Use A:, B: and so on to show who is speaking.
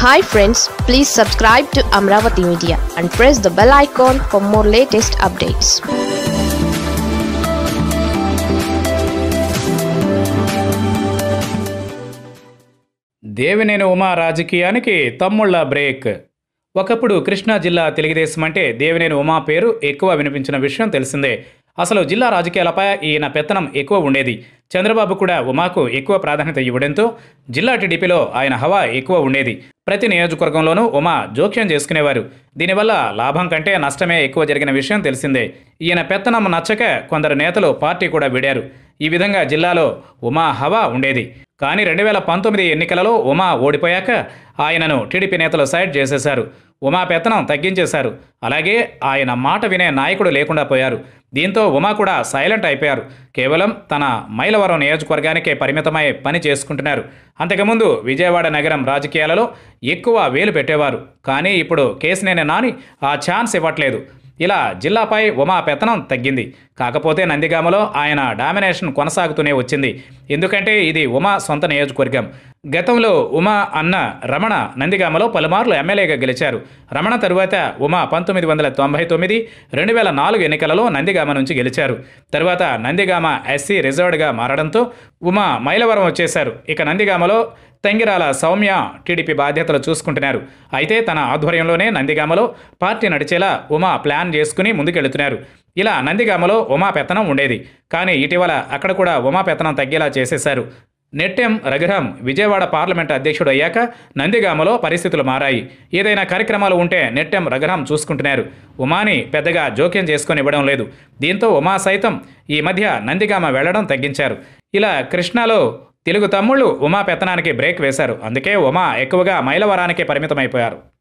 A: hi friends please subscribe to Amaravati media and press the bell icon for more latest updates
B: Devineni Uma రాజకీయానికి తమ్ముళ్ళ break ఒకప్పుడు కృష్ణా జిల్లా తెలుగుదేశం అంటే దేవినేని ఉమా పేరు ఎక్కువ వినిపించిన విషయం తెలిసిందే అసలు జిల్లా రాజకీయాలపై ఈయన పెత్తనం ఎక్కువ ఉండేది చంద్రబాబు కూడా ఉమాకు ఎక్కువ ప్రాధాన్యత ఇవ్వడంతో జిల్లా టీడీపీలో ఆయన హవా ఎక్కువ ఉండేది ప్రతి నియోజకవర్గంలోనూ ఉమా జోక్యం చేసుకునేవారు దీనివల్ల లాభం కంటే నష్టమే ఎక్కువ జరిగిన విషయం తెలిసిందే ఈయన పెత్తనం నచ్చక కొందరు నేతలు పార్టీ కూడా విడారు ఈ విధంగా జిల్లాలో ఉమా హవా ఉండేది కానీ రెండు వేల పంతొమ్మిది ఎన్నికలలో ఉమా ఓడిపోయాక ఆయనను టీడీపీ నేతలు సైడ్ చేసేశారు ఉమా పెత్తనం తగ్గించేశారు అలాగే ఆయన మాట వినే నాయకుడు లేకుండా పోయారు దీంతో ఉమా కూడా సైలెంట్ అయిపోయారు కేవలం తన మైలవరం నియోజకవర్గానికే పరిమితమై పని చేసుకుంటున్నారు అంతకుముందు విజయవాడ నగరం రాజకీయాలలో ఎక్కువ వేలు పెట్టేవారు కానీ ఇప్పుడు కేసినేని నాని ఆ ఛాన్స్ ఇవ్వట్లేదు ఇలా జిల్లాపై ఉమా పెత్తనం తగ్గింది కాకపోతే నందిగామలో ఆయన డామినేషన్ కొనసాగుతూనే వచ్చింది ఎందుకంటే ఇది ఉమా సొంత నియోజకవర్గం గతంలో ఉమా అన్న రమణ నందిగామలో పలుమార్లు ఎమ్మెల్యేగా గెలిచారు రమణ తరువాత ఉమా పంతొమ్మిది వందల తొంభై తొమ్మిది రెండు వేల నాలుగు ఎన్నికలలో నందిగామ నుంచి గెలిచారు తరువాత నందిగామ ఎస్సీ రిజర్వ్డ్గా మారడంతో ఉమా మైలవరం వచ్చేశారు ఇక నందిగామలో తంగిరాల సౌమ్య టీడీపీ బాధ్యతలు చూసుకుంటున్నారు అయితే తన ఆధ్వర్యంలోనే నందిగామలో పార్టీ నడిచేలా ఉమా ప్లాన్ చేసుకుని ముందుకెళ్తున్నారు ఇలా నందిగామలో ఉమా పెత్తనం ఉండేది కానీ ఇటీవల అక్కడ కూడా ఉమా పెత్తనం తగ్గేలా చేసేశారు నెట్టెం రఘురాం విజయవాడ పార్లమెంట్ అధ్యక్షుడు అయ్యాక నందిగామలో పరిస్థితులు మారాయి ఏదైనా కార్యక్రమాలు ఉంటే నెట్టెం రఘురాం చూసుకుంటున్నారు ఉమాని పెద్దగా జోక్యం చేసుకొని ఇవ్వడం లేదు దీంతో ఉమా సైతం ఈ మధ్య నందిగామ వెళ్లడం తగ్గించారు ఇలా కృష్ణాలో తెలుగు తమ్ముళ్ళు ఉమా పెత్తనానికి బ్రేక్ వేశారు అందుకే ఉమా ఎక్కువగా మైలవరానికి పరిమితమైపోయారు